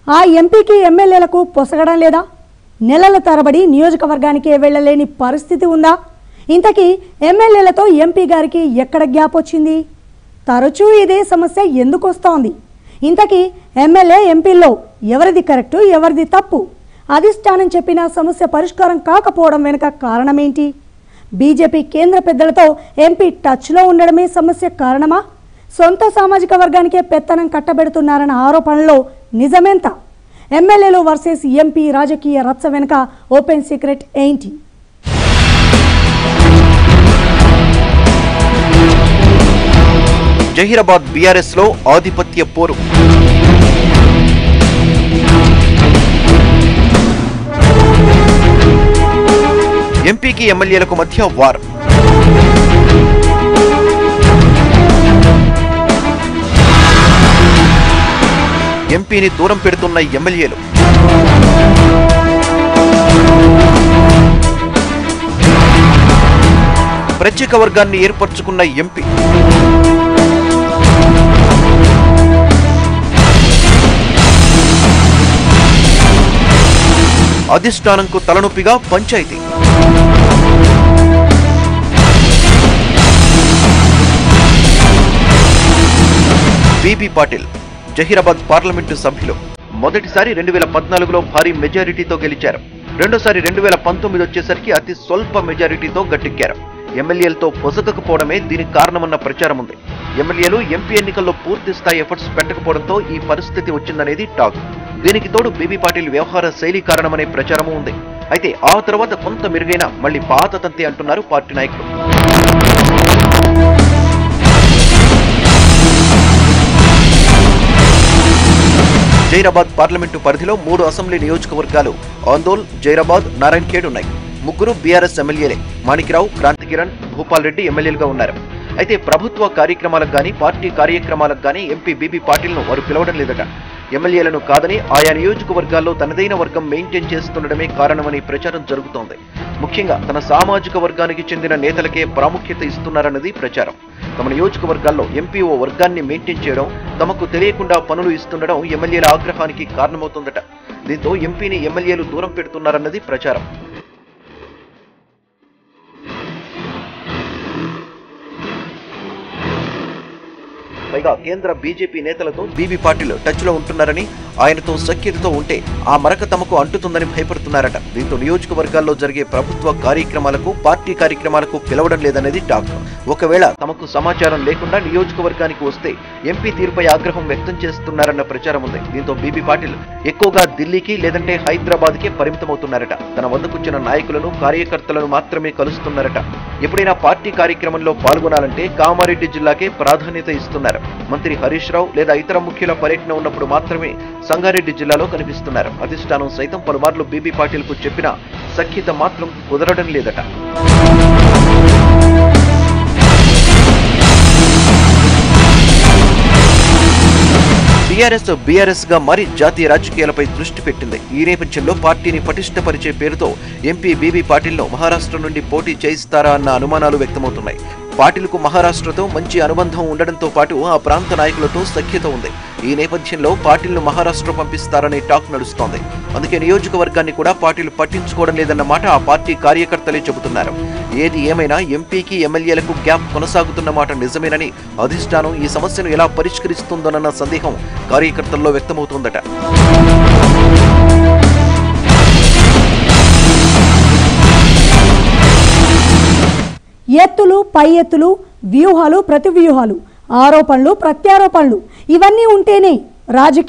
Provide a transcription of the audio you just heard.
ఆ ఎంపీకి ఎమ్మెల్యేలకు పొసగడం లేదా నెలల తరబడి నియోజకవర్గానికే వెళ్ళలేని పరిస్థితి ఉందా ఇంతకీ ఎమ్మెల్యేలతో ఎంపీ గారికి ఎక్కడ గ్యాప్ వచ్చింది తరచూ ఇదే సమస్య ఎందుకు వస్తోంది ఇంతకీ ఎమ్మెల్యే ఎంపీల్లో ఎవరిది కరెక్టు ఎవరిది తప్పు అధిష్టానం చెప్పిన సమస్య పరిష్కారం కాకపోవడం వెనుక కారణమేంటి బీజేపీ కేంద్ర పెద్దలతో ఎంపీ టచ్లో ఉండడమే సమస్య కారణమా సొంత సామాజిక వర్గానికే పెత్తనం కట్టబెడుతున్నారన్న ఆరోపణలో నిజమెంత ఎమ్మెల్యేలు వర్సెస్ ఎంపీ రాజకీయ రచ్చ వెనుక ఓపెన్ సీక్రెట్ ఏంటి జహీరాబాద్ బీఆర్ఎస్ లో ఆధిపత్య పోరు ఎంపీకి ఎమ్మెల్యేలకు మధ్య వార్ ఎంపీని దూరం పెడుతున్న ఎమ్మెల్యేలు ప్రత్యేక వర్గాన్ని ఏర్పరచుకున్న ఎంపీ అధిష్టానంకు తలనొప్పిగా పంచాయతీ బీబీ పాటిల్ జహీరాబాద్ పార్లమెంటు సభ్యులు మొదటిసారి రెండు వేల పద్నాలుగులో భారీ మెజారిటీతో గెలిచారు రెండోసారి రెండు వేల పంతొమ్మిది వచ్చేసరికి అతి స్వల్ప మెజారిటీతో గట్టెక్కారు ఎమ్మెల్యేలతో పొసగకపోవడమే దీనికి కారణమన్న ప్రచారం ఉంది ఎమ్మెల్యేలు ఎంపీ ఎన్నికల్లో పూర్తి స్థాయి ఎఫర్ట్స్ పెట్టకపోవడంతో ఈ పరిస్థితి వచ్చిందనేది టాక్ దీనికి తోడు బీబీ పాటిల్ వ్యవహార శైలి కారణమనే ప్రచారము ఉంది అయితే ఆ తర్వాత కొంత మెరుగైన మళ్ళీ పాత తంతే అంటున్నారు పార్టీ నాయకులు జైరాబాద్ పార్లమెంటు పరిధిలో మూడు అసెంబ్లీ నియోజకవర్గాలు ఆందోల్ జైరాబాద్ నారాయణఖేడ్ ఉన్నాయి ముగ్గురు బీఆర్ఎస్ ఎమ్మెల్యేలే మాణిక్రావు క్రాంతి కిరణ్ భూపాల్ రెడ్డి ఎమ్మెల్యేలుగా ఉన్నారు అయితే ప్రభుత్వ కార్యక్రమాలకు గాని పార్టీ కార్యక్రమాలకు గాని ఎంపీ బీబీ పాటిల్ను వారు పిలవడం లేదట ఎమ్మెల్యేలను కాదని ఆయా నియోజకవర్గాల్లో తనదైన వర్గం మెయింటైన్ చేస్తుండడమే కారణమని ప్రచారం జరుగుతోంది ముఖ్యంగా తన సామాజిక వర్గానికి చెందిన నేతలకే ప్రాముఖ్యత ఇస్తున్నారన్నది ప్రచారం తమ నియోజకవర్గాల్లో ఎంపీ ఓ వర్గాన్ని మెయింటైన్ చేయడం తమకు తెలియకుండా పనులు ఇస్తుండడం ఎమ్మెల్యేల ఆగ్రహానికి కారణమవుతుందట దీంతో ఎంపీని ఎమ్మెల్యేలు దూరం పెడుతున్నారన్నది ప్రచారం పైగా కేంద్ర బీజేపీ నేతలతో బీబీ పాటిల్ టచ్ లో ఉంటున్నారని ఆయనతో సఖ్యతతో ఉంటే ఆ మరక తమకు అంటుతుందని భయపడుతున్నారట దీంతో నియోజకవర్గాల్లో జరిగే ప్రభుత్వ కార్యక్రమాలకు పార్టీ కార్యక్రమాలకు పిలవడం లేదనేది టాక్ ఒకవేళ తమకు సమాచారం లేకుండా నియోజకవర్గానికి వస్తే ఎంపీ తీరుపై ఆగ్రహం వ్యక్తం చేస్తున్నారన్న ప్రచారం ఉంది దీంతో బీబీ పాటిల్ ఎక్కువగా ఢిల్లీకి లేదంటే హైదరాబాద్ కే పరిమితమవుతున్నారట తన వద్దకొచ్చిన నాయకులను కార్యకర్తలను మాత్రమే కలుస్తున్నారట ఎప్పుడైనా పార్టీ కార్యక్రమంలో పాల్గొనాలంటే కామారెడ్డి జిల్లాకే ప్రాధాన్యత ఇస్తున్నారు మంత్రి హరీష్ రావు లేదా ఇతర ముఖ్యుల పర్యటన ఉన్నప్పుడు మాత్రమే సంగారెడ్డి జిల్లాలో కనిపిస్తున్నారు అధిష్టానం సైతం పలుమార్లు బీబీ పాటిల్ కు చెప్పిన సఖ్యత మాత్రం కుదరడం లేదట టీఆర్ఎస్ బీఆర్ఎస్ గా మరి జాతీయ రాజకీయాలపై దృష్టి పెట్టింది ఈ నేపథ్యంలో పార్టీని పటిష్టపరిచే పేరుతో ఎంపీ బీబీ పాటిల్ను మహారాష్ట్ర నుండి పోటీ చేయిస్తారా అన్న అనుమానాలు వ్యక్తమవుతున్నాయి పాటిల్కు మహారాష్ట్రతో మంచి అనుబంధం ఉండడంతో పాటు ఆ ప్రాంత నాయకులతో సఖ్యత ఉంది ఈ నేపథ్యంలో పాటిల్ను మహారాష్ట్ర పంపిస్తారనే టాక్ నడుస్తోంది అందుకే నియోజకవర్గాన్ని కూడా పాటిల్ పట్టించుకోవడం లేదన్నమాట ఆ పార్టీ కార్యకర్తలే చెబుతున్నారు ఏది ఏమైనా ఎంపీకి ఎమ్మెల్యేలకు గ్యాప్ కొనసాగుతున్న మాట నిజమేనని అధిష్టానం ఈ సమస్యను ఎలా పరిష్కరిస్తుందోనన్న సందేహం కార్యకర్తల్లో వ్యక్తమవుతోందట ఎత్తులు పై ఎత్తులు వ్యూహాలు ప్రతి వ్యూహాలు ఆరోపణలు ప్రత్యారోపణలు ఇవన్నీ ఉంటేనే రాజకీయ